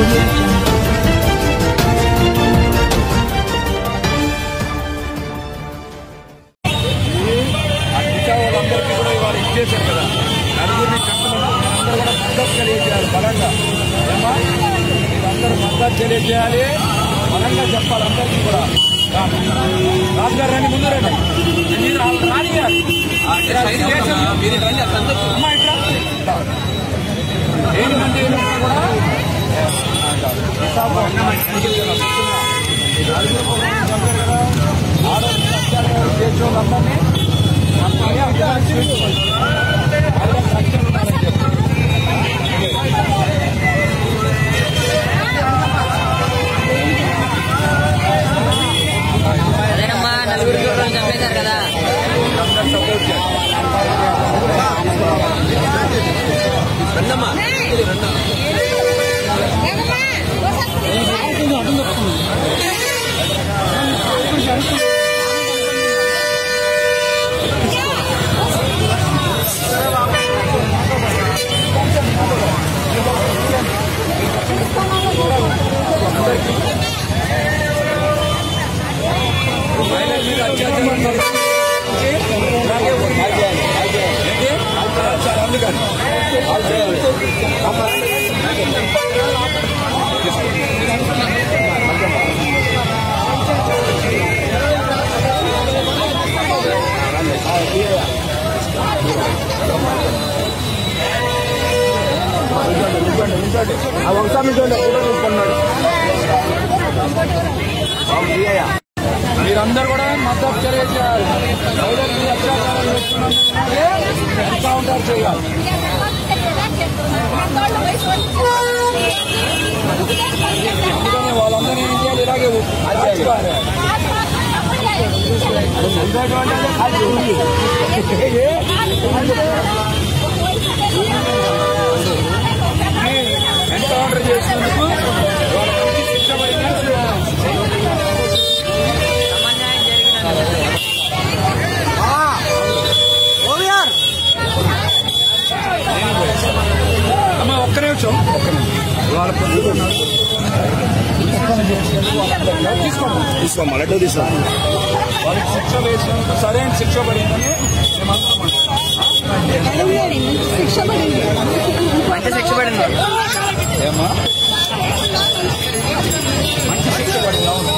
audio jungle. ఇంకా వాళ్ళందరికీ కూడా ఇవాళ ఇచ్చేశారు కదా నలుగురిని కట్టమని అందరూ కూడా మద్దతు తెలియజేయాలి బలంగా ఏమ్మా మీరందరూ మద్దతు తెలియజేయాలి బలంగా చెప్పాలి అందరికీ కూడా రా. రాజు గారు రండి ముందు రండి మీరు వాళ్ళు రానియాలి. మీరు రండి అమ్మా ఇట్లా ఇట్లా. ఏడు మంది వెళ్ళినా కూడా విశాఖ ఆడవాళ్ళు చేసే వాళ్ళందరినీ అదేనమ్మా నలుగురు పిల్లలు చంపేశారు కదా ఒకసారి చూడండి ఫోటో తీసుకున్నాడు మీరందరూ కూడా మద్దతు తెలియజేయాలి ఎవరైతే అత్యాచారాలు చేస్తున్నారో ఎన్కౌంటర్ చేయాలి అందుకని వాళ్ళందరినీ ఏం చేయాలి ఇలాగే రాజుగారు ఎన్కౌంటర్ చేసినందుకు వాళ్ళకి శిక్ష పడిందని సమన్యాయం జరిగిన అమ్మ ఒక్క నిమిషం ఒక్క నిమిషం వాళ్ళ పొద్దున్నారు తీసుకోమ్మా లడ్డు తీసుకో వాళ్ళకి శిక్ష వేసినందుకు సరైన శిక్ష పడిందని మేమందరం శిక్ష పడింది మంచి శిక్ష పడింది ఏమా మంచి శిక్ష పడింది అవును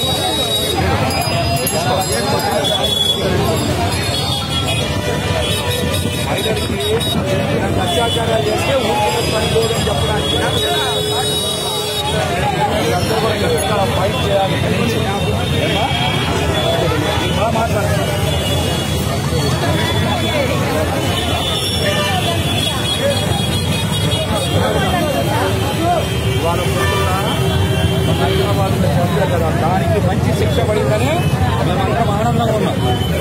మహిళలకి ఇలాంటి అత్యాచారాలు చేస్తే ఊరికి పనిపోదని చెప్పడానికి మీరందరూ కూడా ఇంకా ఫైట్ చేయాలి ఏమా? బాగా మాట్లాడండి వాళ్ళ కొడుకుల హైదరాబాద్ చంపారు కదా దానికి మంచి శిక్ష పడిందని మేమందరం ఆనందంగా ఉన్నాం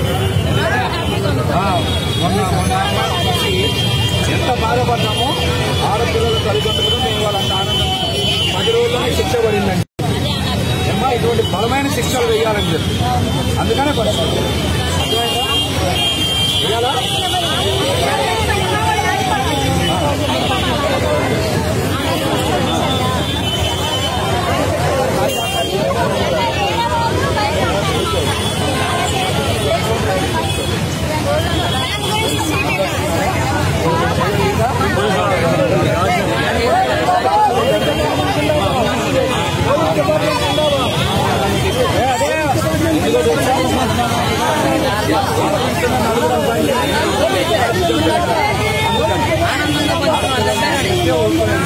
ఆ, మొన్న మొన్న వచ్చి ఎంత బాధపడ్డామో ఆడపిల్లల తల్లిదండ్రులు మేము వాళ్ళంత ఆనందంగా ఉన్నాం పది రోజుల్లోనే శిక్ష పడిందండి ఏమ్మా ఇటువంటి బలమైన శిక్షలు వేయాలని చెప్పి అందుకనే పరిస్థితి అర్థమైందా వేయాలా ఆనందంగా పంచుకున్నారు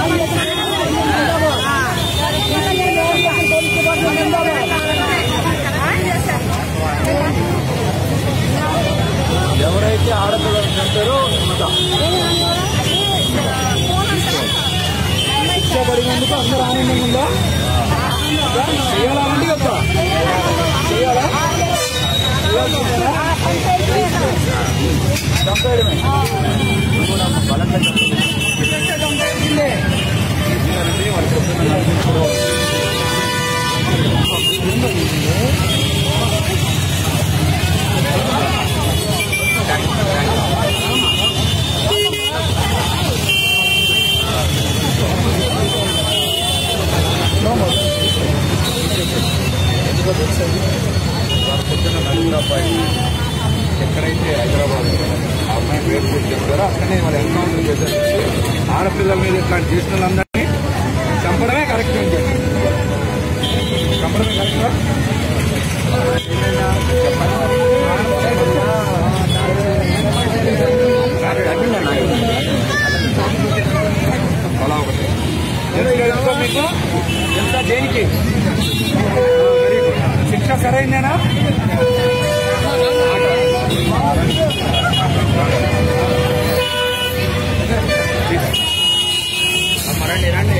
ఎవరైతే ఆడపిల్లలు చంపారో ఇంకా శిక్ష పడినందుకు అందరూ ఆనందంగా ఉందా చేయాలా అండి కదా చేయాలా చేయాల్సిందేనా చంపేయడమే కూడా బలంగా చంపేయాల్సిందే వాళ్ళు చెప్తున్న నలుగురు కూడా వారి పొద్దున్న నలుగురు అబ్బాయి ఎక్కడైతే హైదరాబాద్ ఆ అమ్మాయి పేరు కూడా చెప్తారో అక్కడనే వాళ్ళు ఎన్కౌంటర్ చేశారు ఆడపిల్లల మీద ఇట్లాంటి చేసిన వాళ్ళందరినీ చంపడమే కరెక్ట్ అని చెప్పి చంపడమే కరెక్టా అలా ఒకటి ఎంత తెలుసా మీకు ఎంత దేనికి వెరీ గుడ్ శిక్ష సరైందేనా రండి రండి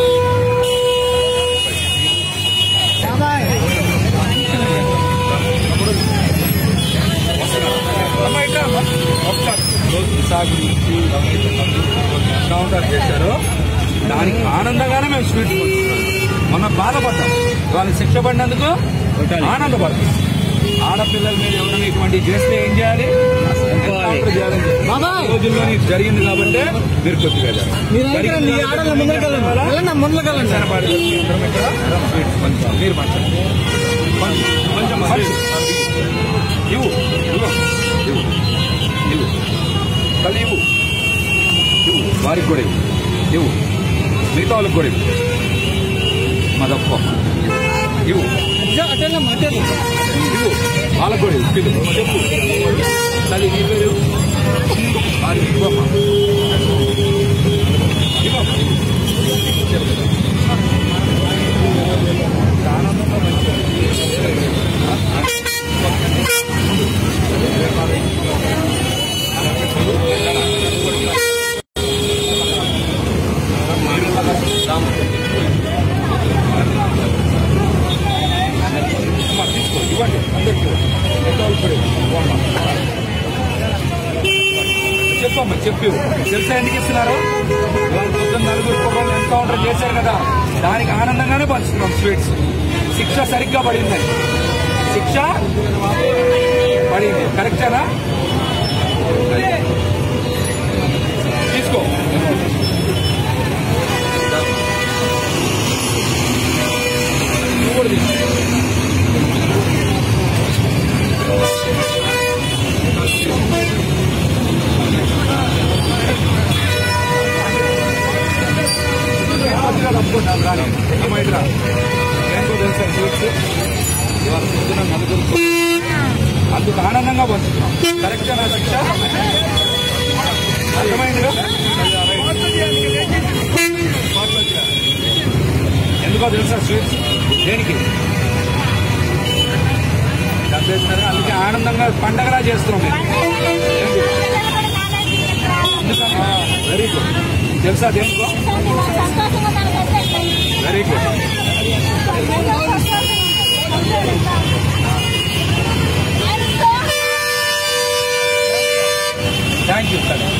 అమ్మా, ఇట్లా అమ్మా. ఒకసారి. రోజు విశాఖ నుంచి ఎన్కౌంటర్ చేశారు దానికి ఆనందంగానే మేము స్వీట్ మొన్న బాధపడ్డాం వాళ్ళు శిక్ష పడినందుకు ఆనందపడతాం ఆడపిల్లల మీద ఎవరైనా ఇటువంటి చేస్తే ఏం చేయాలి ఎన్కౌంటర్ చేయాలని చెప్పి. ఈ రోజుల్లో ఇది జరిగింది కాబట్టి మీరు కొద్దిగా జరిగింది కాబట్టి సరపాటు చేసి అందరం ఇక్కడ స్వీట్స్ పంచుతాం. మీరు పంచండి పంచు. కొంచెం పంచు. ఇవ్వు ఇవ్వు ఇవ్వు ఇవ్వు తల్లి ఇవ్వు ఇవ్వు వారికి కూడా ఇవ్వు ఇవ్వు మిగతా వాళ్ళకి కూడా ఇవ్వు మదప్ప ఇవ్వు ఇవ్వు వాళ్ళకు కూడా ఇవ్వు పిలు చెప్పు తల్లి నీ పేరు ఇవ్వు. వారికి ఇవ్వమ్మా ఇవ్వమ్మా అమ్మా, తీసుకో ఇవ్వండి అందరికీ ఇవ్వండి. మిగతా వాళ్ళకి కూడా ఇవ్వండి. ఇవ్వమ్మా. చెప్పమ్మా చెప్పు తెలుసా ఎందుకు ఇస్తున్నారు ఇవాళ పొద్దున్న నలుగురు కుర్రోళ్ళు ఎన్కౌంటర్ చేశారు కదా దానికి ఆనందంగానే పంచుతున్నాం స్వీట్స్ శిక్ష సరిగ్గా పడిందని శిక్ష పడింది కరెక్టేనా తీసుకో నువ్వు కూడా తీసుకో కొద్దిగా తప్పుకుంటాం కానీ అమ్మ ఇట్లా ఏంటో తెలుసా స్వీట్స్ ఇవాళ పొద్దున నలుగురు అందుకు ఆనందంగా పంచుతున్నాం కరెక్టేనా శిక్ష అర్థమైందిగా ఎందుకో తెలుసా స్వీట్స్ దేనికి చంపేస్తున్నారు అందుకే ఆనందంగా పండగలా చేస్తున్నాం మేము వెరీ గుడ్ తెలుసా దేనికో very good thank you sir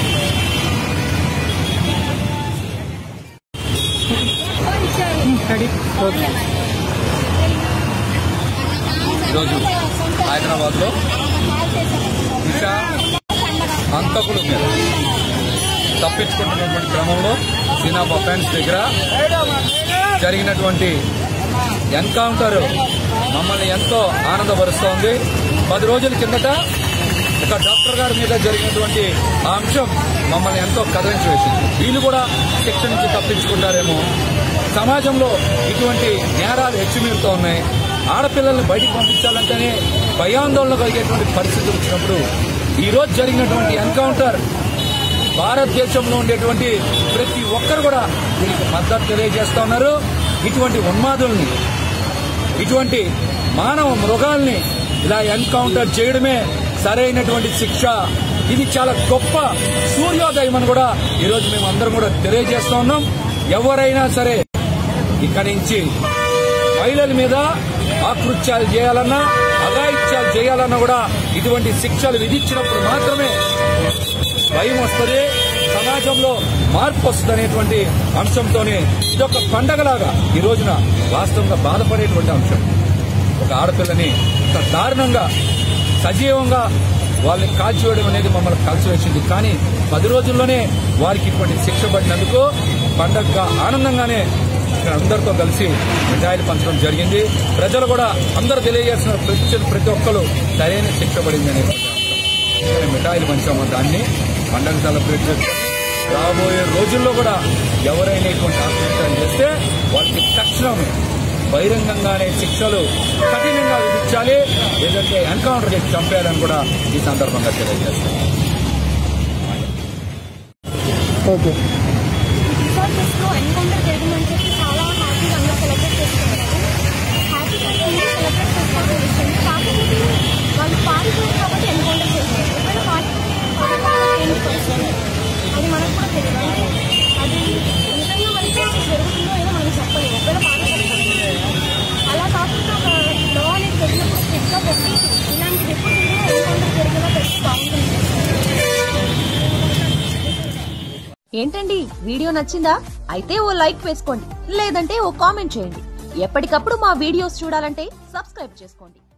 ఈరోజు హైదరాబాద్లో దిశ హంతకుల మీద తప్పించుకుంటున్నటువంటి క్రమంలో సినాబా ఫ్రెండ్స్ దగ్గర జరిగినటువంటి ఎన్కౌంటర్ మమ్మల్ని ఎంతో ఆనందపరుస్తోంది పది రోజుల కిందట ఒక డాక్టర్ గారి మీద జరిగినటువంటి ఆ అంశం మమ్మల్ని ఎంతో కదలించి వేసింది వీళ్ళు కూడా శిక్ష నుంచి తప్పించుకుంటారేమో సమాజంలో ఇటువంటి నేరాలు హెచ్చుమీరుతూ ఉన్నాయి ఆడపిల్లల్ని బయటికి పంపించాలంటేనే భయాందోళన కలిగేటువంటి పరిస్థితి వచ్చినప్పుడు ఈ రోజు జరిగినటువంటి ఎన్కౌంటర్ భారతదేశంలో ఉండేటువంటి ప్రతి ఒక్కరు కూడా దీనికి మద్దతు తెలియజేస్తా ఉన్నారు ఇటువంటి ఉన్మాదుల్ని ఇటువంటి మానవ మృగాల్ని ఇలా ఎన్కౌంటర్ చేయడమే సరైనటువంటి శిక్ష ఇది చాలా గొప్ప సూర్యోదయం అని కూడా ఈరోజు మేము అందరం కూడా తెలియజేస్తా ఉన్నాం ఎవరైనా సరే ఇక్కడి నుంచి మహిళల మీద ఆకృత్యాలు చేయాలన్నా అఘాయిత్యాలు చేయాలన్నా కూడా ఇటువంటి శిక్షలు విధించినప్పుడు మాత్రమే భయం వస్తుంది సమాజంలో మార్పు వస్తుంది అనేటువంటి అంశంతోనే ఇదొక పండగలాగా ఈ రోజున వాస్తవంగా బాధపడేటువంటి అంశం ఒక ఆడపిల్లని ఇంత దారుణంగా సజీవంగా వాళ్ళని కాల్చివేయడం అనేది మమ్మల్ని కాల్చివేసింది కానీ పది రోజుల్లోనే వారికి ఇటువంటి శిక్ష పడినందుకు పండగగా ఆనందంగానే ఇక్కడ అందరితో కలిసి మిఠాయిలు పంచడం జరిగింది ప్రజలు కూడా అందరూ తెలియజేసిన ప్రతి ప్రతి ఒక్కరు సరైన శిక్ష పడింది అనే మిఠాయిలు పంచాము దాన్ని పండగ సెలబ్రేట్ చేస్తాం రాబోయే రోజుల్లో కూడా ఎవరైనా ఇటువంటి ఆత్మహత్యలు చేస్తే వాళ్ళకి తక్షణం బహిరంగంగానే శిక్షలు కఠినంగా విధించాలి లేదంటే ఎన్కౌంటర్ చేసి చంపేయాలని కూడా ఈ సందర్భంగా తెలియజేస్తాం ఓకే రిసార్ట్ ఫెస్ట్లో ఎన్కౌంటర్ జరిగిందని చెప్పి చాలా హ్యాపీగా అందరూ సెలబ్రేట్ చేసుకున్నారు హ్యాపీగా అందరూ సెలబ్రేట్ చేసుకోవడం విషయం కాకపోతే వాళ్ళు పారిపోయారు కాబట్టి ఎన్కౌంటర్ చేశారు ఒకవేళ పారిపోతే ఏంటి పరిస్థితి అది మనకు కూడా తెలియదు అంటే అది నిజంగా మనకి జరుగుతుందో ఏదో మనం చెప్పలేము ఒకవేళ పారిపోతే అలా కాకుండా ఒక లా అనేది పెట్టినప్పుడు స్ట్రిక్ట్గా పెట్టి ఇలాంటి ఎప్పుడు ఎన్కౌంటర్ జరిగేలా పెట్టి బాగుంటుంది ఏంటండి వీడియో నచ్చిందా అయితే ఓ లైక్ వేసుకోండి లేదంటే ఓ కామెంట్ చేయండి ఎప్పటికప్పుడు మా వీడియోస్ చూడాలంటే సబ్స్క్రైబ్ చేసుకోండి